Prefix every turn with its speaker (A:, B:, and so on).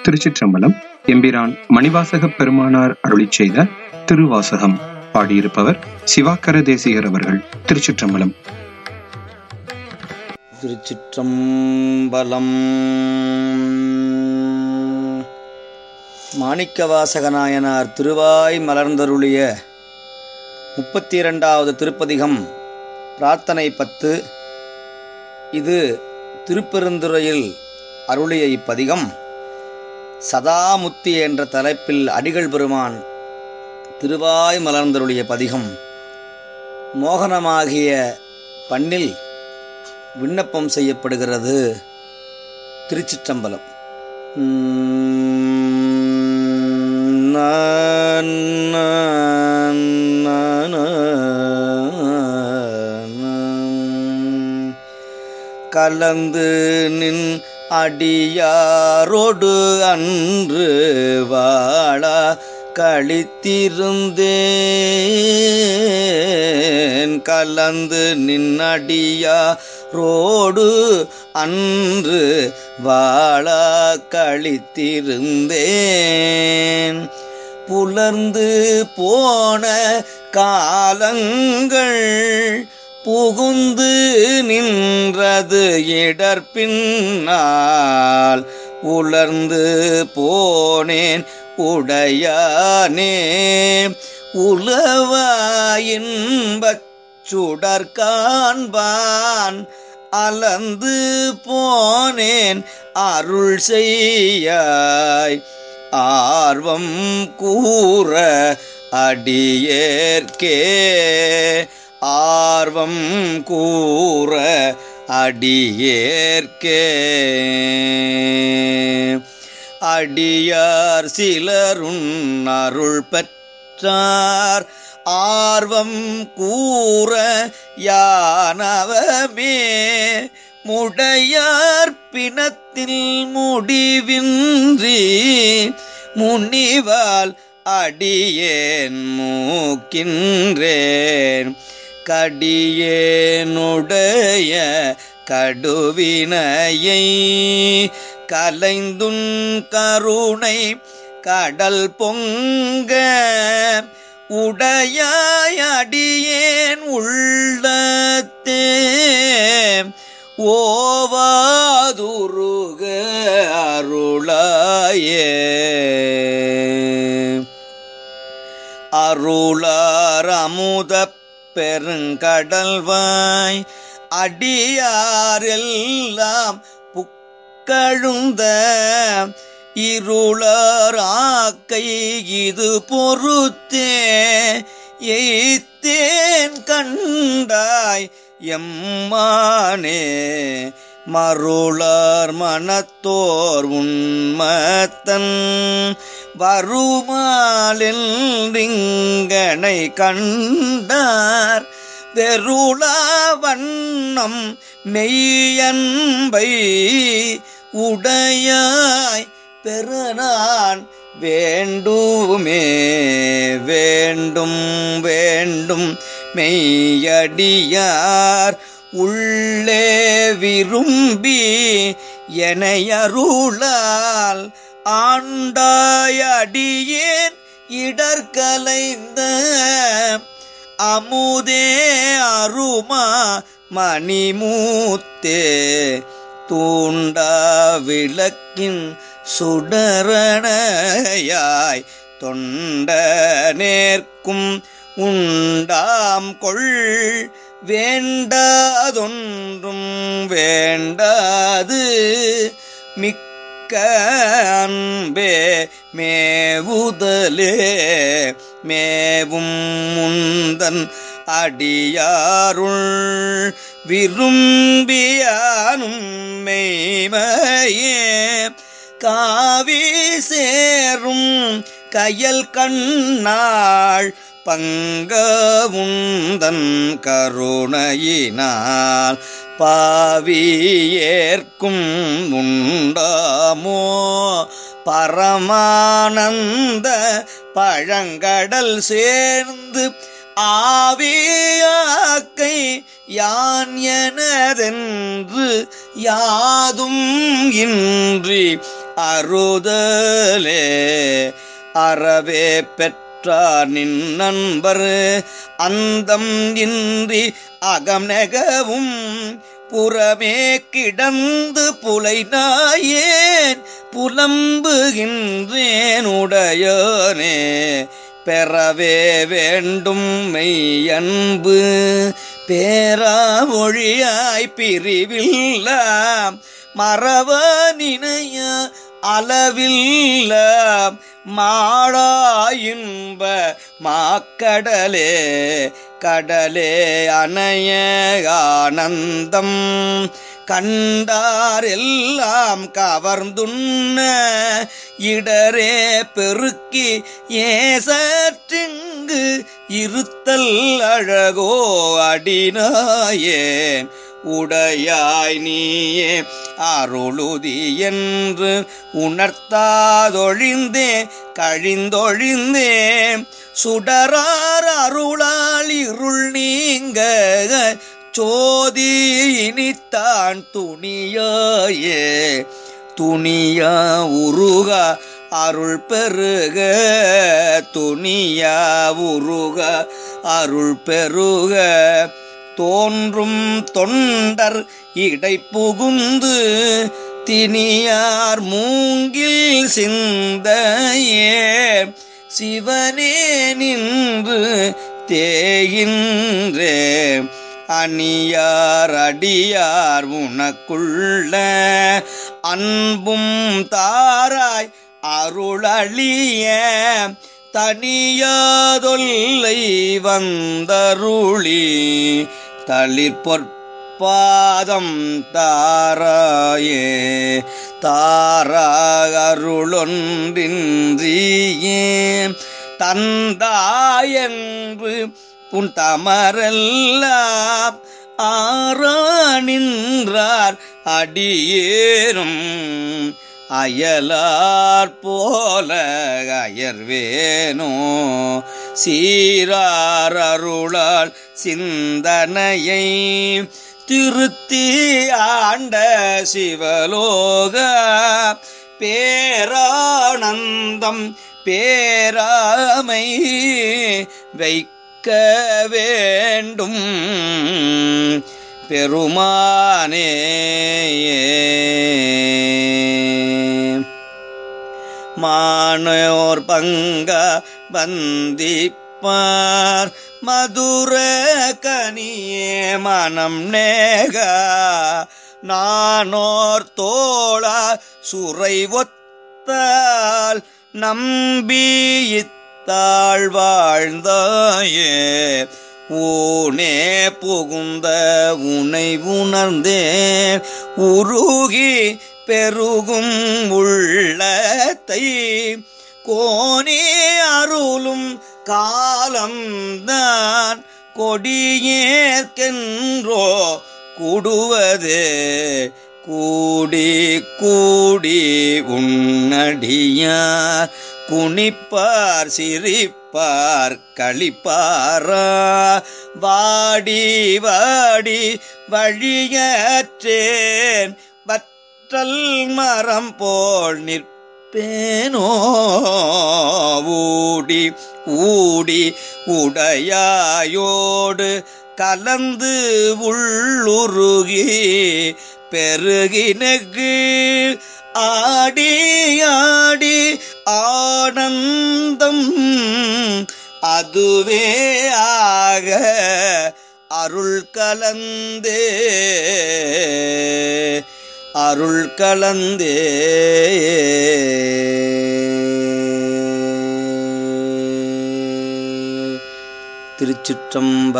A: திருச்சிற்றம்பலம் எம்பிரான் மணிவாசக பெருமானார் அருளிச் செய்த திருவாசகம் பாடியிருப்பவர் சிவாக்கர தேசிகர் அவர்கள் திருச்சிற்றம்பலம்
B: திருச்சிற்றம்பலம் மாணிக்கவாசகநாயனார் திருவாய் மலர்ந்தருளிய முப்பத்தி இரண்டாவது திருப்பதிகம் பிரார்த்தனை பத்து இது திருப்பெருந்துறையில் அருளிய இப்பதிகம் சதாமுத்தி என்ற தலைப்பில் அடிகள் பெருமான் திருவாய் மலர்ந்தருளிய பதிகம் மோகனமாகிய பண்ணில் விண்ணப்பம் செய்யப்படுகிறது திருச்சிற்றம்பலம் கலந்து நின் அடியாரோடு அன்று வாழா கழித்திருந்தேன் கலந்து நின்னடியா ரோடு அன்று வாழா கழித்திருந்தேன் புலர்ந்து போன காலங்கள் புகுந்து நின்றது இடர்பின்னால் உலர்ந்து போனேன் உடையானே உலவாயின்பச் சுடர் காண்பான் அலந்து போனேன் அருள் செய்யாய் ஆர்வம் கூற அடியேற்கே ஆர்வம் கூற அடியேற்கே அடியார் சிலருண் அருள் பெற்றார் ஆர்வம் கூற யானவமே முடையார் பிணத்தில் முடிவின்றி முனிவால் அடியேன் மூக்கின்றேன் கடியேனுடைய கடுவினையை கலைந்துன் கருணை கடல் பொங்க உடையாயடியேன் உள்ளத்தே ஓவாதுருக அருளாயே அருளார் அமுத பெருங்கடல்வாய் அடியாரெல்லாம் புக்கழுந்த இருளர் ஆக்கை இது பொறுத்தே எய்த்தேன் கண்டாய் எம்மானே மருளார் மனத்தோர் உண்மத்தன் வருமாலில் ரிங்கனை கண்டார் வெருளா வண்ணம் மெய்யன்பை உடையாய் பெறனான் வேண்டுமே வேண்டும் வேண்டும் மெய்யடியார் உள்ளே விரும்பி எனையருளால் ஆண்டாயடியேன் இடர்கலைந்த அமுதே அருமா மணிமூத்தே தூண்டா விளக்கின் சுடரணையாய் தொண்ட நேர்க்கும் உண்டாம் கொள் வேண்டாதொன்றும் வேண்டாது மிக்க அன்பே மேவுதலே மேவும் முந்தன் அடியாருள் விரும்பியானும் மெய்மையே காவி சேரும் கயல் கண்ணாள் பங்க உந்தன் கருணையினால் பாவி ஏற்கும் உண்டாமோ பரமானந்த பழங்கடல் சேர்ந்து ஆவியாக்கை யான் எனதென்று யாதும் இன்றி அறுதலே அறவே பெற்றார் நின் நண்பர் அந்தம் இன்றி அகம் நெகவும் புறமே கிடந்து புலை நாயேன் புலம்புகின்றேன் உடையோனே பெறவே வேண்டும் மெய்யன்பு பேரா மொழியாய் பிரிவில்லாம் மறவ நினைய அளவில்ல மாழா இன்ப மாக்கடலே கடலே அணைய ஆனந்தம் கண்டார் எல்லாம் கவர்ந்துண்ண இடரே பெருக்கி ஏசற்றிங்கு இருத்தல் அழகோ அடினாயேன் உடையாய் நீயே அருளுதி என்று உணர்த்தாதொழிந்தே கழிந்தொழிந்தே சுடரார் அருளால் இருள் நீங்க சோதி இனித்தான் துணியாயே துணியா உருக அருள் பெருக துணியா உருக அருள் பெருக தோன்றும் தொண்டர் இடை புகுந்து தினியார் மூங்கில் சிந்தையே சிவனே நின்று தேகின்றே அணியார் அடியார் உனக்குள்ள அன்பும் தாராய் அருளழிய தனியாதொல்லை வந்தருளி தளிர் பொற்பாதம் தாராயே தாராகருளொன்றின்றியே தந்தாயன்று புன் தமரெல்லாம் ஆரா நின்றார் அடியேனும் அயலார் போல அயர்வேனோ சீரார் அருளால் சிந்தனையை திருத்தி ஆண்ட சிவலோக பேரானந்தம் பேராமை வைக்க வேண்டும் பெருமானே மானோர் பங்க வந்திப்பார் மதுர கனியே மனம் நேக நானோர் தோளா சுரை ஒத்தால் நம்பி இத்தாள் வாழ்ந்தாயே ஊனே புகுந்த உனை உணர்ந்தேன் உருகி பெருகும் உள்ளத்தை கோனே அருளும் காலம்தான் கொடியேற்கென்றோ கூடுவதே கூடி கூடி உன்னடியார் குனிப்பார் சிரிப்பார் களிப்பாரா வாடி வாடி வழியற்றேன் வற்றல் மரம் போல் நிற்பேனோ ஊடி ஊடி உடையாயோடு கலந்து உள்ளுருகி பெருகினகு ஆடி ஆடி ஆனந்தம் அதுவே ஆக அருள் கலந்தே அருள் கலந்தே திருச்சிற்றம்ப